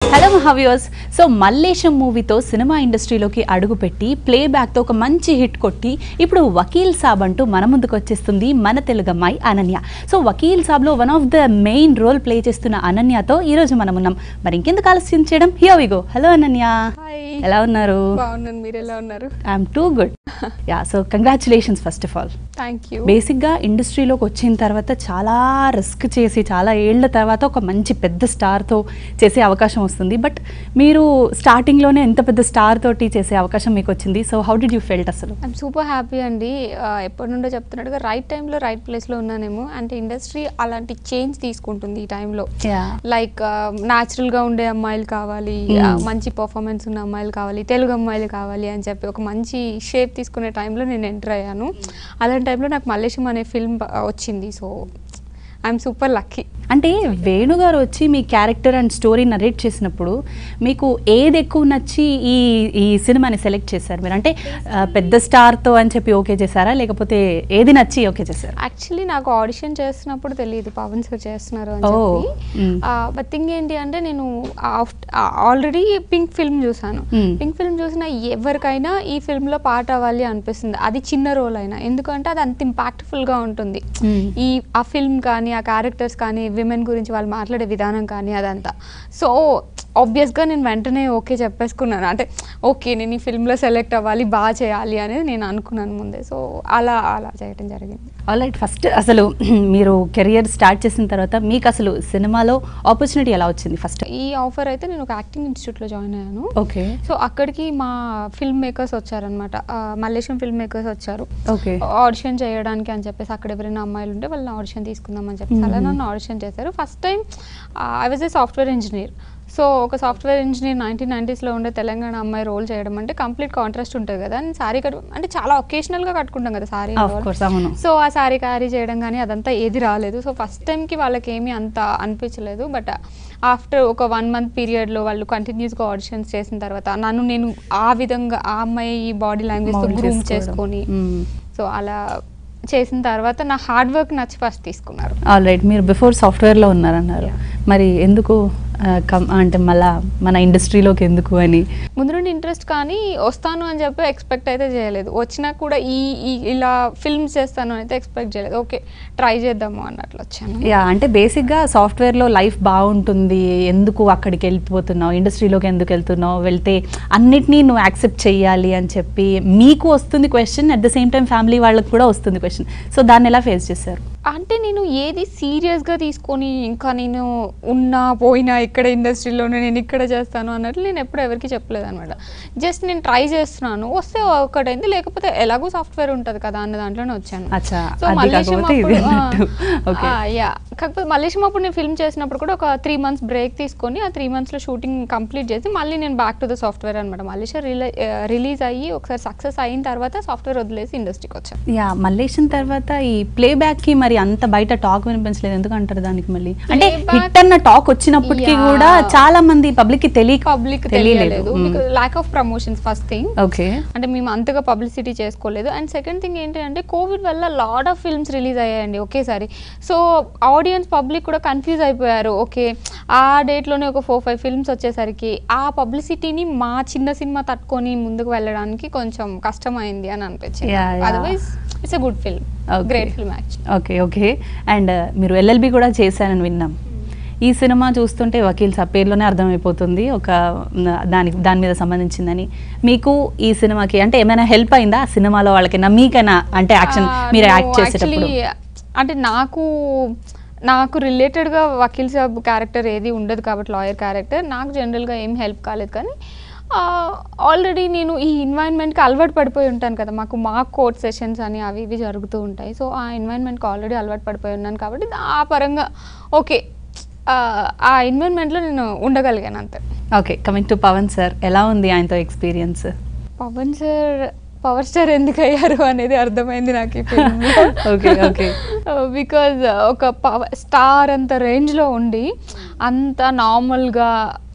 Hello మహావ్యూస్ so Mallesham మూవీతో cinema ఇండస్ట్రీలోకి అడుగుపెట్టి ప్లేబ్యాక్తో ఒక మంచి హిట్ కొట్టి ఇప్పుడు వకీల్ సాబ్ అంటూ మన ముందుకు వచ్చేస్తుంది మన తెలుగు అమ్మాయి అనన్య సో వకీల్ సాబ్లో one of the main role play చేస్తున్న అనన్యతో ఈరోజు మనం ఉన్నాం మరి ఇంకెందుకు ఆలస్యం చేయడం here we go hello Ananya hi ఎలా ఉన్నారు బాగున్నాను మీరు ఎలా ఉన్నారు I'm too good yeah so congratulations first of all thank you బేసిక్గా ఇండస్ట్రీలోకి వచ్చిన తర్వాత చాలా రిస్క్ చేసి చాలా ఏళ్ల తర్వాత ఒక మంచి పెద్ద స్టార్తో చేసే అవకాశం వస్తుంది బట్ మీరు స్టార్టింగ్లోనే ఎంత పెద్ద స్టార్ తోటి చేసే అవకాశం మీకు వచ్చింది so how did you felt అసలు ఐమ్ సూపర్ హ్యాపీ అండి ఆ, ఎప్పటి నుండో చెప్తున్నట్టుగా రైట్ టైంలో రైట్ ప్లేస్లో ఉన్నానేమో అంటే ఇండస్ట్రీ అలాంటి చేంజ్ తీసుకుంటుంది ఈ టైంలో యా లైక్ న్యాచురల్గా ఉండే అమ్మాయిలు కావాలి ఆ, మంచి పర్ఫార్మెన్స్ ఉన్న అమ్మాయిలు కావాలి తెలుగు అమ్మాయిలు కావాలి అని చెప్పి ఒక మంచి షేప్ తీసుకునే టైంలో నేను ఎంటర్ అయ్యాను అలాంటి టైంలో నాకు మల్లేశం అనే ఫిల్మ్ వచ్చింది సో ఐఎమ్ సూపర్ లక్కీ అంటే వేణు గారు వచ్చి మీ క్యారెక్టర్ అండ్ స్టోరీ నరేట్ చేసినప్పుడు మీకు ఏది ఎక్కువ నచ్చి ఈ ఈ సినిమాని సెలెక్ట్ చేశారు మీరు అంటే ఆ, పెద్ద స్టార్తో అని చెప్పి ఓకే చేశారా లేకపోతే ఏది నచ్చి ఓకే చేశారు యాక్చువల్లీ నాకు ఆడిషన్ చేస్తున్నప్పుడు తెలియదు పవన్ సార్ చేస్తున్నారు అని Oh, చెప్పి mm. బట్ థింగ్ ఏంటి అంటే నేను ఆల్రెడీ పింక్ ఫిల్మ్ చూసాను Mm. పింక్ ఫిల్మ్ చూసిన ఎవరికైనా ఈ ఫిల్మ్ లో పాట అవ్వాలి అనిపిస్తుంది అది చిన్న రోల్ అయినా ఎందుకంటే అది అంత impactful గా ఉంటుంది Mm. ఈ ఆ ఫిల్మ్ కానీ ఆ క్యారెక్టర్స్ కానీ విమెన్ గురించి వాళ్ళు మాట్లాడే విధానం కానీ అదంతా సో ఆబ్వియస్గా నేను వెంటనే ఓకే చెప్పేసుకున్నాను అంటే ఓకే నేను ఈ ఫిల్మ్లో సెలెక్ట్ అవ్వాలి బాగా చేయాలి అనేది నేను అనుకున్నాను ముందే సో అలా అలా చేయడం జరిగింది ఆల్ రైట్ ఫస్ట్ అసలు మీరు కెరియర్ స్టార్ట్ చేసిన తర్వాత మీకు అసలు సినిమాలో ఆపర్చునిటీ ఎలా వచ్చింది ఫస్ట్ ఈ ఆఫర్ అయితే నేను ఒక యాక్టింగ్ ఇన్స్టిట్యూట్లో జాయిన్ అయ్యాను ఓకే సో అక్కడికి మా ఫిల్మ్ మేకర్స్ వచ్చారనమాట మలేషియన్ ఫిల్మ్ మేకర్స్ వచ్చారు ఓకే ఆడిషన్ చేయడానికి అని చెప్పేసి అక్కడ ఎవరైనా అమ్మాయిలు ఉంటే వాళ్ళని ఆడిషన్ తీసుకుందామని చెప్పేసి అలా నన్ను ఆడిషన్ చేశారు first time I was a software engineer so ఒక సాఫ్ట్వేర్ ఇంజనీర్ నైన్టీన్ నైంటీస్లో ఉండే తెలంగాణ అమ్మాయి రోల్ చేయడం అంటే కంప్లీట్ కాంట్రాస్ట్ ఉంటుంది కదా నేను శారీ కట్టు అంటే చాలా ఒకేషనల్గా కట్టుకుంటాం కదా శారీ ఆఫ్ కోర్స్ అవును సో ఆ శారీ క్యారీ చేయడం కానీ అదంతా ఏది రాలేదు సో ఫస్ట్ టైంకి వాళ్ళకి ఏమీ అంత అనిపించలేదు బట్ ఆఫ్టర్ ఒక వన్ మంత్ పీరియడ్లో వాళ్ళు కంటిన్యూస్గా ఆడిషన్స్ చేసిన తర్వాత నన్ను నేను ఆ విధంగా ఆ అమ్మాయి బాడీ లాంగ్వేజ్తో Mold గ్రూమ్ చేసుకోవడం. చేసుకొని మ్మ్. సో అలా చేసిన తర్వాత నా హార్డ్ వర్క్ నచ్చి ఫస్ట్ తీసుకున్నారు ఆల్ రైట్ మీరు బిఫోర్ సాఫ్ట్వేర్లో ఉన్నారన్నారు మరి ఎందుకు ఆ, కమ్ అంటే మళ్ళా మన ఇండస్ట్రీలోకి ఎందుకు అని ముందు నుండి ఇంట్రెస్ట్ కానీ వస్తాను అని చెప్పి ఎక్స్పెక్ట్ అయితే చేయలేదు వచ్చినా కూడా ఈ ఈ ఇలా ఫిల్మ్స్ చేస్తాను అని అయితే ఎక్స్పెక్ట్ చేయలేదు ఓకే ట్రై చేద్దాము అన్నట్లు వచ్చాను యా అంటే బేసిక్గా సాఫ్ట్వేర్లో లైఫ్ బాగుంటుంది ఎందుకు అక్కడికి వెళ్ళిపోతున్నావు ఇండస్ట్రీలోకి ఎందుకు వెళ్తున్నావు వెళ్తే అన్నిటినీ నువ్వు యాక్సెప్ట్ చేయాలి అని చెప్పి మీకు వస్తుంది question at the same time family వాళ్ళకి కూడా వస్తుంది క్వశ్చన్ సో దాన్ని ఎలా ఫేస్ చేశారు అంటే నేను ఏది సీరియస్గా తీసుకొని ఇంకా నేను ఉన్నా పోయినా ఇక్కడ ఇండస్ట్రీలోనే నేను ఇక్కడ చేస్తాను అన్నట్లు నేను ఎప్పుడు ఎవరికి చెప్పలేదు అనమాట జస్ట్ నేను ట్రై చేస్తున్నాను వస్తే ఒకటైంది లేకపోతే ఎలాగో సాఫ్ట్వేర్ ఉంటుంది కదా అన్న దాంట్లోనే వచ్చాను అచ్చా సో అది మల్లేశం కాకపోతే ఇది అప్పుడు అన్నట్టు ఓకే యా కాకపోతే మల్లేశం అప్పుడు నేను ఫిల్మ్ చేసినప్పుడు కూడా ఒక త్రీ మంత్స్ బ్రేక్ తీసుకొని ఆ త్రీ మంత్స్లో షూటింగ్ కంప్లీట్ చేసి మళ్ళీ నేను బ్యాక్ టు ద సాఫ్ట్వేర్ అనమాట మల్లేశం రిలీజ్ అయ్యి ఒకసారి సక్సెస్ అయిన తర్వాత సాఫ్ట్వేర్ వదిలేసి ఇండస్ట్రీకి వచ్చాను యా మల్లేషన్ తర్వాత ఈ ప్లేబ్యాక్ కి మరి అంత బయట టాక్ వినిపించలేదు ఎందుకు అంటారు దానికి మళ్ళీ అంటే Playback- హిట్ అన్న టాక్ వచ్చినప్పటికీ Yeah. కూడా చాలా మంది పబ్లిక్ కి తెలియక పబ్లిక్ తెలియలేదు lack of promotions first thing okay అంటే మేము అంతగా పబ్లిసిటీ చేసుకోలేదు అండ్ సెకండ్ థింగ్ ఏంటి అంటే కోవిడ్ వల్ల లాట్ ఆఫ్ ఫిల్మ్స్ రిలీజ్ అయ్యాయండి ఒకేసారి సో ఆడియన్స్ పబ్లిక్ కూడా కన్ఫ్యూజ్ అయిపోయారు ఓకే ఆ డేట్లోనే ఒక ఫోర్ ఫైవ్ ఫిల్మ్స్ వచ్చేసరికి ఆ పబ్లిసిటీని మా చిన్న సినిమా తట్టుకొని ముందుకు వెళ్ళడానికి కొంచెం కష్టమైంది అని అనిపించింది Yeah, yeah. Otherwise it's a good film Okay. Great film actual okay okay and మీరు ఎల్ఎల్బి కూడా చేశానని విన్నాం ఈ సినిమా చూస్తుంటే వకీల్ సాబ్ పేరులోనే అర్థమైపోతుంది ఒక న- దానికి దాని మీద సంబంధించిందని మీకు ఈ సినిమాకి అంటే ఏమైనా హెల్ప్ అయిందా ఆ సినిమాలో వాళ్ళకైనా మీకైనా అంటే యాక్షన్ మీరు యాక్ట్ చేసేటప్పుడు అంటే నాకు నాకు రిలేటెడ్గా వకీల్ సాబ్ క్యారెక్టర్ ఏది ఉండదు కాబట్టి లాయర్ క్యారెక్టర్ నాకు జనరల్గా ఏం హెల్ప్ కాలేదు కానీ ఆల్రెడీ నేను ఈ ఎన్వైర్న్మెంట్కి అలవాటు పడిపోయి ఉంటాను కదా మాకు మా కోర్ట్ సెషన్స్ అని అవి ఇవి జరుగుతూ ఉంటాయి సో ఆ ఎన్వైర్న్మెంట్కి ఆల్రెడీ అలవాటు పడిపోయి ఉన్నాను కాబట్టి ఆ పరంగా ఓకే ఆ ఎన్వైర్న్మెంట్లో నేను ఉండగలిగాను అంతే okay coming to Pawan sir ఎలా ఉంది ఆయనతో experience Pawan sir power star ఎందుకు అయ్యారు అనేది అర్థమైంది నాకు ఈ Okay, okay. బికాజ్ ఒక పవర్ స్టార్ అంత రేంజ్లో ఉండి అంత నార్మల్గా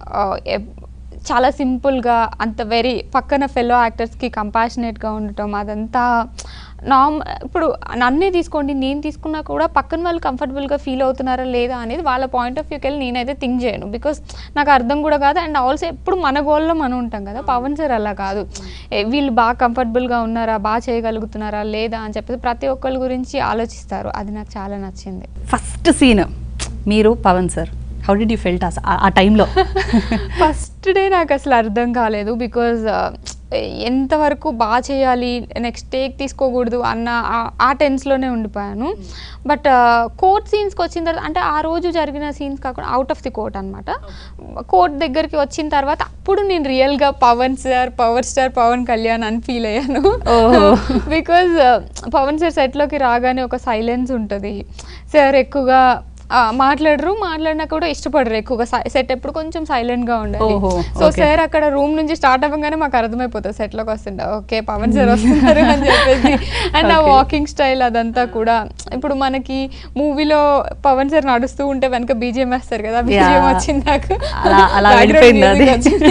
చాలా సింపుల్గా అంత వెరీ పక్కన ఫెలో యాక్టర్స్కి కంపాషనేట్గా ఉండటం అదంతా నామ్ ఇప్పుడు నన్నే తీసుకోండి నేను తీసుకున్నా కూడా పక్కన వాళ్ళు కంఫర్టబుల్గా ఫీల్ అవుతున్నారా లేదా అనేది వాళ్ళ పాయింట్ ఆఫ్ వ్యూకి వెళ్ళి నేనైతే థింక్ చేయను బికాస్ నాకు అర్థం కూడా కాదు అండ్ ఆల్సో ఎప్పుడు మన గోల్లో మనం ఉంటాం కదా పవన్ సార్ అలా కాదు ఏ, వీళ్ళు బాగా కంఫర్టబుల్గా ఉన్నారా బాగా చేయగలుగుతున్నారా లేదా అని చెప్పేసి ప్రతి ఒక్కరి గురించి ఆలోచిస్తారు అది నాకు చాలా నచ్చింది ఫస్ట్ సీన్ మీరు Pawan sir how did you felt ఆ టైంలో ఫస్ట్ డే నాకు అసలు అర్థం కాలేదు బికాజ్ ఎంతవరకు బాగా చేయాలి నెక్స్ట్ టేక్ తీసుకోకూడదు అన్న ఆ- ఆ టెన్స్లోనే ఉండిపోయాను బట్ కోర్ట్ సీన్స్కి వచ్చిన తర్వాత అంటే ఆ రోజు జరిగిన సీన్స్ కాకుండా అవుట్ ఆఫ్ ది కోర్ట్ అనమాట కోర్ట్ దగ్గరికి వచ్చిన తర్వాత అప్పుడు నేను రియల్గా Pawan sir power star Pawan Kalyan అని ఫీల్ అయ్యాను ఓహో. బికాజ్ పవన్ సార్ సెట్లోకి రాగానే ఒక సైలెన్స్ ఉంటుంది సార్ ఎక్కువగా ఆ, మాట్లాడరు మాట్లాడినా కూడా ఇష్టపడరు ఎక్కువగా సెట్ ఎప్పుడు కొంచెం సైలెంట్ గా ఉండాలి ఓహో, సో okay. సార్ అక్కడ రూమ్ నుంచి స్టార్ట్ అవ్వగానే మాకు అర్థమైపోతుంది సెట్ లోకి వస్తుండే ఓకే పవన్ సార్ వస్తున్నారు అని చెప్పేసి అండ్ ఆ Okay. వాకింగ్ స్టైల్ అదంతా కూడా ఇప్పుడు మనకి మూవీలో పవన్ సార్ నడుస్తూ ఉంటే వెనక బీజిఎం వేస్తారు కదా బీజిఎం Yeah. వచ్చింది నాకు అలా- అలా వెళ్ళిపోయింది అది.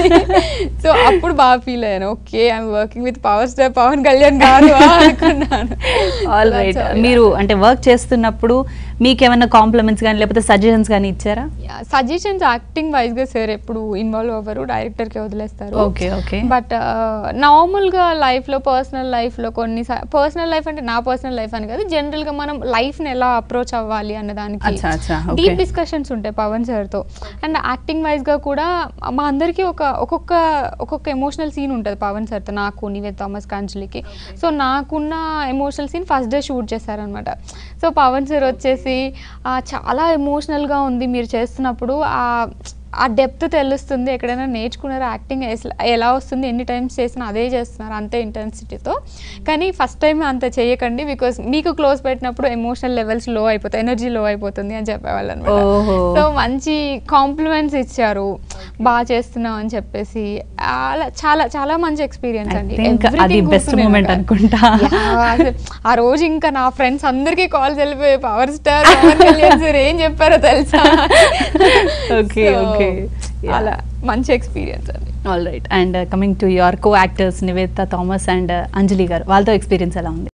సో అప్పుడు బాగా ఫీల్ అయ్యాను okay I'm working with power star Pawan Kalyan గారు అనుకున్నాను all That's right all, yeah. మీరు అంటే వర్క్ చేస్తున్నప్పుడు మీకేమైనా కాంప్లిమెంట్స్ కానీ లేకపోతే సజెషన్స్ కానీ ఇచ్చారా సజెషన్స్ యాక్టింగ్ వైజ్ గా సార్ ఎప్పుడు ఇన్వాల్వ్ అవ్వరు డైరెక్టర్ కి వదిలేస్తారు ఓకే ఓకే బట్ నార్మల్ గా లైఫ్ లో పర్సనల్ లైఫ్ లో కొన్ని పర్సనల్ లైఫ్ అంటే నా పర్సనల్ లైఫ్ అని కాదు జనరల్ గా మనం లైఫ్ ని ఎలా అప్రోచ్ అవ్వాలి అన్న దానికి అచ్చా, అచ్చా, okay. డీప్ డిస్కషన్స్ ఉంటాయి పవన్ సార్ తో అండ్ యాక్టింగ్ వైజ్ గా కూడా మా అందరికీ ఒక ఒక్కొక్క ఒక్కొక్క ఎమోషనల్ సీన్ ఉంటుంది పవన్ సార్ తో నాకు నివేద్ థామస్ కాంచలికి సో నాకున్న emotional scene first day shoot చేశారనమాట సో పవన్ సార్ వచ్చేసి "ఆ, చాలా ఎమోషనల్గా ఉంది మీరు చేస్తున్నప్పుడు ఆ ఆ డెప్త్ తెలుస్తుంది ఎక్కడైనా నేర్చుకున్నారా యాక్టింగ్ ఎలా వస్తుంది ఎన్ని టైమ్స్ చేసినా అదే చేస్తున్నారు అంతే ఇంటెన్సిటీతో కానీ ఫస్ట్ టైం అంత చేయకండి బికాస్ మీకు క్లోజ్ పెట్టినప్పుడు ఎమోషనల్ లెవెల్స్ లో అయిపోతాయి ఎనర్జీ లో అయిపోతుంది అని చెప్పేవాళ్ళు అనమాట ఓహో. సో మంచి కాంప్లిమెంట్స్ ఇచ్చారు బాగా చేస్తున్నాం అని చెప్పేసి అలా చాలా చాలా మంచి ఎక్స్పీరియన్స్ I అండి think అది Everything best గుర్తుంది moment నాకు. అనుకుంటా. Yeah, అసలు ఆ రోజు ఇంకా నా ఫ్రెండ్స్ అందరికీ కాల్స్ వెళ్ళిపోయి power star Pawan Kalyan sir ఏం చెప్పారో తెలుసా Okay, So, okay. Yeah. అలా మంచి ఎక్స్పీరియన్స్ అండి all right and coming to your co actors Nivetha Thomas and Anjali గారు వాళ్ళతో ఎక్స్పీరియన్స్ ఎలా ఉంది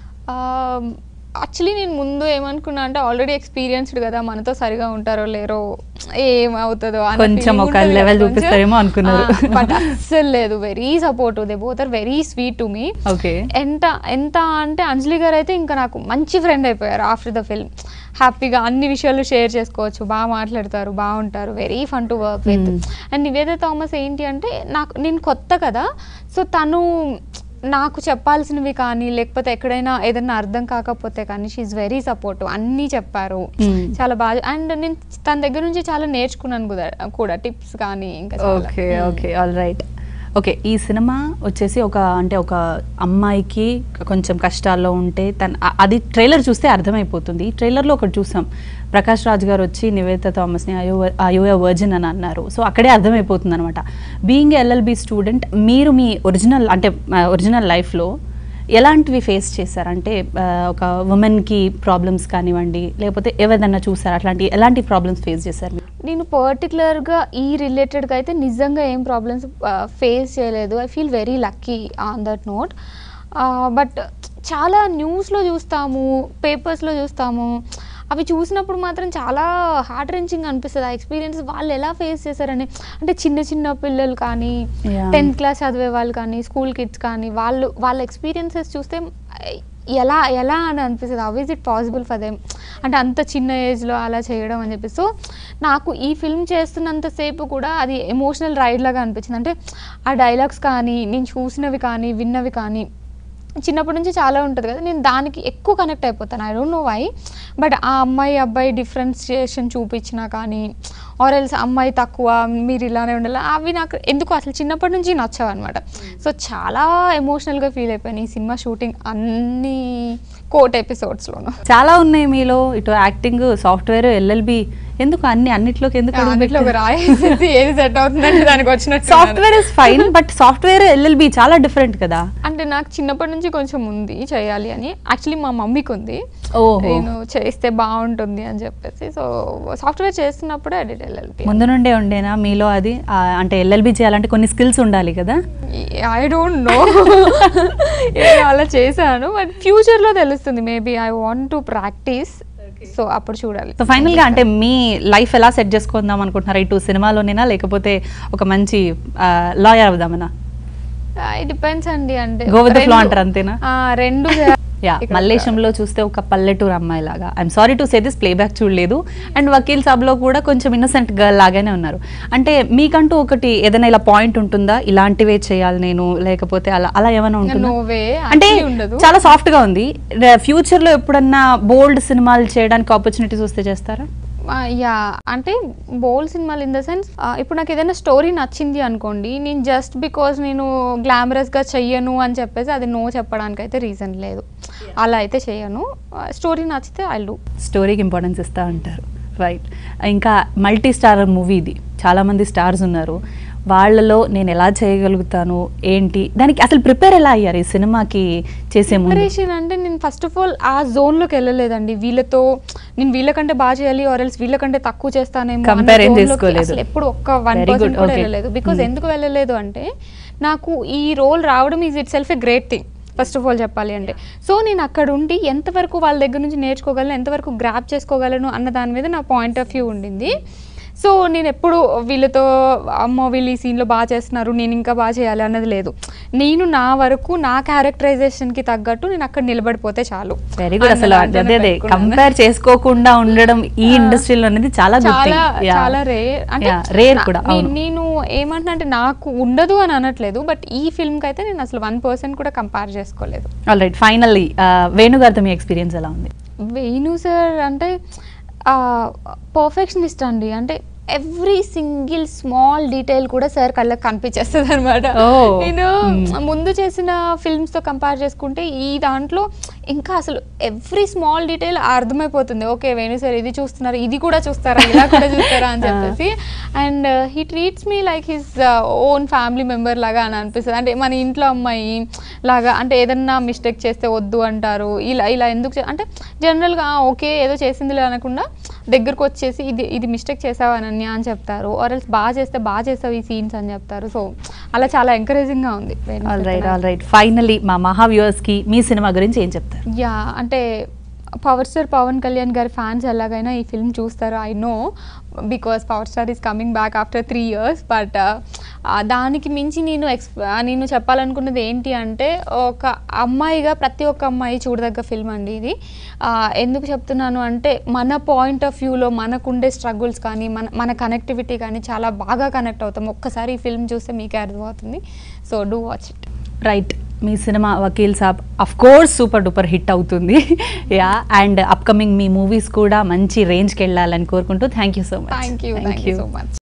యాక్చువల్లీ నేను ముందు ఏమనుకున్నా అంటే ఆల్రెడీ ఎక్స్పీరియన్స్డ్ కదా మనతో సరిగా ఉంటారో లేరో ఏమవుతుందో అన్న కొంచెం feeling ఒక ఉంటుంది level కదా కొంచెం. చూపిస్తారేమో అనుకున్నారు. ఆ, బట్ అస్సలు లేదు very support they both are very sweet to me okay ఎంత ఎంత అంటే అంజలి గారు అయితే ఇంకా నాకు మంచి ఫ్రెండ్ అయిపోయారు ఆఫ్టర్ ద ఫిల్మ్ హ్యాపీగా అన్ని విషయాలు షేర్ చేసుకోవచ్చు బాగా మాట్లాడతారు బాగుంటారు very fun to work with Hmm. And Nivetha Thomas ఏంటి అంటే నాకు నేను కొత్త కదా సో తను నాకు చెప్పాల్సినవి కానీ లేకపోతే ఎక్కడైనా ఏదైనా అర్థం కాకపోతే కానీ షీఈ్ వెరీ సపోర్టివ్ అన్నీ చెప్పారు Hmm. చాలా బాగా అండ్ నేను తన దగ్గర నుంచి చాలా నేర్చుకున్నాను కూడా కూడా టిప్స్ కానీ ఇంకా చాలా. Okay Hmm. Okay all right okay ఈ సినిమా వచ్చేసి ఒక అంటే ఒక అమ్మాయికి కొంచెం కష్టాల్లో ఉంటే తన అ- అది ట్రైలర్ చూస్తే అర్థమైపోతుంది ఈ ట్రైలర్లో ఒకటి చూసాం ప్రకాష్ రాజ్ గారు వచ్చి నివేదిత థామస్ని అయో అయోయ వర్జిన్ అని అన్నారు సో అక్కడే అర్థమైపోతుంది అనమాట బీయింగ్ ఎల్ఎల్బి స్టూడెంట్ మీరు మీ ఒరిజినల్ అంటే ఒరిజినల్ లైఫ్లో ఎలాంటివి ఫేస్ చేశారు అంటే ఆ, ఒక ఉమెన్కి ప్రాబ్లమ్స్ కానివ్వండి లేకపోతే ఏదైనా చూసారు అట్లాంటి ఎలాంటి ప్రాబ్లమ్స్ ఫేస్ చేశారు మీరు నేను పర్టికులర్గా ఈ రిలేటెడ్గా అయితే నిజంగా ఏం ప్రాబ్లమ్స్ ఫేస్ చేయలేదు I feel very lucky on that note but చాలా న్యూస్లో చూస్తాము పేపర్స్లో చూస్తాము అవి చూసినప్పుడు మాత్రం చాలా హార్ట్ రెంచింగ్ అనిపిస్తుంది ఆ ఎక్స్పీరియన్స్ వాళ్ళు ఎలా ఫేస్ చేశారని అంటే చిన్న చిన్న పిల్లలు కానీ Yeah. టెన్త్ క్లాస్ చదివే వాళ్ళు కానీ స్కూల్ కిడ్స్ కానీ వాళ్ళు వాళ్ళ ఎక్స్పీరియన్సెస్ చూస్తే ఎలా ఎలా అని అనిపిస్తుంది how is it possible for them అంటే అంత చిన్న ఏజ్లో అలా చేయడం అని చెప్పి సో నాకు ఈ ఫిల్మ్ చేస్తున్నంతసేపు కూడా అది ఎమోషనల్ రైడ్ లాగా అనిపించింది అంటే ఆ డైలాగ్స్ కానీ నేను చూసినవి కానీ విన్నవి కానీ చిన్నప్పటి నుంచి చాలా ఉంటుంది కదా నేను దానికి ఎక్కువ కనెక్ట్ అయిపోతాను I don't know why but ఆ అమ్మాయి అబ్బాయి డిఫరెన్షియేషన్ చూపించినా కానీ ఆర్ ఎల్స్ అమ్మాయి తక్కువ మీరు ఇలానే ఉండాలి అవి నాకు ఎందుకు అసలు చిన్నప్పటి నుంచి నచ్చావు అనమాట సో చాలా ఎమోషనల్గా ఫీల్ అయిపోయాను ఈ సినిమా షూటింగ్ అన్ని కోట్ ఎపిసోడ్స్లోనూ చాలా ఉన్నాయి మీలో ఇటు యాక్టింగ్ సాఫ్ట్వేర్ ఎల్ఎల్బి ఎందుకు అన్ని అన్నిట్లోకి ఎందుకు అన్నిట్లో ఒక రాయి వేసేసి ఏది సెట్ అవుతుందంటే దానికి వచ్చినట్టు software is fine but software LLB చాలా డిఫరెంట్ కదా అంటే నాకు చిన్నప్పటి నుంచి కొంచెం ఉంది చేయాలి అని యాక్చువల్లీ మా మమ్మీకి ఉంది ఓహో నేను చేస్తే బాగుంటుంది అని చెప్పేసి సో సాఫ్ట్వేర్ చేస్తున్నప్పుడే ఎడిట్ ఎల్ఎల్పి ముందు నుండే ఉండేనా మీలో అది ఆ, అంటే ఎల్ఎల్బి చేయాలంటే కొన్ని స్కిల్స్ ఉండాలి కదా ఐ డోంట్ నో అలా చేశాను బట్ ఫ్యూచర్లో తెలుస్తుంది maybe I want to practice so అప్పుడు చూడాలి సో ఫైనల్ గా అంటే మీ లైఫ్ ఎలా సెట్ చేసుకుందాం అనుకుంటున్నారా ఇటు సినిమాలోనేనా లేకపోతే ఒక మంచి లాయర్ అవుదామనా ఇట్ డిపెండ్స్ అండి అంటే Go with the flow రెండు- అంటారు అంతేనా? ఆ, రెండు చేయాలి. యా ఇక్కడ మల్లేశంలో చూస్తే ఒక పల్లెటూరు అమ్మాయి లాగా I'm sorry to say this playback చూడలేదు అండ్ వకీల్ సాబ్లో కూడా కొంచెం ఇన్నసెంట్ గర్ల్ లాగానే ఉన్నారు అంటే మీకంటూ ఒకటి ఏదైనా ఇలా పాయింట్ ఉంటుందా ఇలాంటివే చేయాలి నేను లేకపోతే అలా అలా ఏమైనా ఉంటుందా No way, అంటే actually ఉండదు. చాలా సాఫ్ట్ గా ఉంది ఫ్యూచర్ లో ఎప్పుడన్నా బోల్డ్ సినిమాలు చేయడానికి ఆపర్చునిటీస్ వస్తే చేస్తారా యా అంటే బోల్ సినిమాలు ఇన్ ద సెన్స్ ఇప్పుడు నాకు ఏదైనా స్టోరీ నచ్చింది అనుకోండి నేను జస్ట్ బికాజ్ నేను గ్లామరస్గా చెయ్యను అని చెప్పేసి అది నో చెప్పడానికి అయితే రీజన్ లేదు అలా అయితే చేయను స్టోరీ నచ్చితే ఐ డూ స్టోరీకి ఇంపార్టెన్స్ ఇస్తా అంటారు రైట్ ఇంకా మల్టీ స్టార్ మూవీ ఇది చాలా మంది స్టార్స్ ఉన్నారు వాళ్ళలో నేను ఎలా చేయగలుగుతాను ఏంటి దానికి అసలు ప్రిపేర్ ఎలా అయ్యారు ఈ సినిమాకి చేసే ముందు ప్రిపరేషన్ అంటే నేను ఫస్ట్ ఆఫ్ ఆల్ ఆ జోన్లోకి వెళ్ళలేదండి వీళ్ళతో నేను వీళ్ళకంటే బాగా చేయాలి ఆర్ ఎల్స్ వీళ్ళకంటే తక్కువ చేస్తానేమో అన్న Compare ఏం zone లోకి చేసుకోలేదు. అసలు ఎప్పుడు ఒక్క వన్ Very good, పర్సెంట్ కూడా okay. వెళ్ళలేదు బికాజ్ Hmm. ఎందుకు వెళ్ళలేదు అంటే నాకు ఈ రోల్ రావడం is itself a great thing first of all చెప్పాలి అంటే సో నేను అక్కడ ఉండి ఎంతవరకు వాళ్ళ దగ్గర నుంచి నేర్చుకోగలను ఎంతవరకు గ్రాప్ చేసుకోగలను అన్న దాని మీద నా పాయింట్ ఆఫ్ వ్యూ ఉండింది సో నేను ఎప్పుడు వీళ్ళతో అమ్మో వీళ్ళు ఈ సీన్లో బాగా చేస్తున్నారు నేను ఇంకా బాగా చేయాలి అన్నది లేదు నేను నా వరకు నా క్యారెక్టరైజేషన్కి తగ్గట్టు నేను అక్కడ నిలబడిపోతే చాలు వెరీ గుడ్ అసలు అన్న అదే అదే పెట్టుకున్నాను. కంపేర్ చేసుకోకుండా ఉండడం ఈ ఇండస్ట్రీలో అనేది చాలా గుడ్ చాలా చాలా రేర్ అంటే రేర్ నా- కూడా నే- అవును నేను ఏమంటున్నా అంటే నాకు ఉండదు అని అనట్లేదు బట్ ఈ ఫిల్మ్ కి అయితే నేను అసలు వన్ పర్సెంట్ కూడా కంపేర్ చేసుకోలేదు ఆల్ రైట్ ఫైనల్లీ వేణు గారితో మీ ఎక్స్పీరియన్స్ ఎలా ఉంది వేణు సార్ అంటే పర్ఫెక్షనిస్ట్ అండి అంటే ఎవ్రీ సింగిల్ స్మాల్ డీటెయిల్ కూడా సార్ కళ్ళకి కనిపించేస్తుంది అనమాట Oh. నేను Hmm. ముందు చేసిన ఫిల్మ్స్తో కంపేర్ చేసుకుంటే ఈ దాంట్లో ఇంకా అసలు ఎవ్రీ స్మాల్ డీటెయిల్ అర్థమైపోతుంది ఓకే వేణు సార్ ఇది చూస్తున్నారు ఇది కూడా చూస్తారా ఇలా కూడా చూస్తారా అని చెప్పేసి and he treats me like his own family member లాగా అని అనిపిస్తుంది అంటే మన ఇంట్లో అమ్మాయి లాగా అంటే ఏదన్నా మిస్టేక్ చేస్తే వద్దు అంటారు ఇలా ఇలా ఎందుకు చే- అంటే జనరల్గా ఓకే ఏదో చేసిందిలే అనకుండా దగ్గరకు వచ్చేసి ఇది ఇది మిస్టేక్ చేసావు అనన్య అని చెప్తారు ఆర్ ఎల్స్ బాగా చేస్తే బాగా చేసావు ఈ సీన్స్ అని చెప్తారు సో అలా చాలా ఎంకరేజింగ్గా ఉంది వేణు ఆల్ sir రైట్ తో ఆల్ రైట్ ఫైనల్లీ మా మహా వ్యూవర్స్ కి మీ సినిమా గురించి ఏం చెప్తారు యా అంటే పవర్ స్టార్ పవన్ కళ్యాణ్ గారి ఫ్యాన్స్ ఎలాగైనా ఈ ఫిల్మ్ చూస్తారు I know because power star is coming back after three years but దానికి మించి నేను ఎక్స్ నేను చెప్పాలనుకున్నది ఏంటి అంటే ఒక అమ్మాయిగా ప్రతి ఒక్క అమ్మాయి చూడదగ్గ ఫిల్మ్ అండి ఇది ఆ, ఎందుకు చెప్తున్నాను అంటే మన పాయింట్ ఆఫ్ వ్యూలో మనకుండే స్ట్రగుల్స్ కానీ మన మన కనెక్టివిటీ కానీ చాలా బాగా కనెక్ట్ అవుతాం ఒక్కసారి ఈ ఫిల్మ్ చూస్తే మీకే అర్థమవుతుంది so do watch it right మీ సినిమా Vakeel Saab of course super duper hit అవుతుంది యా అండ్ అప్కమింగ్ మీ మూవీస్ కూడా మంచి రేంజ్కి వెళ్ళాలని కోరుకుంటూ thank you so much thank you thank you so much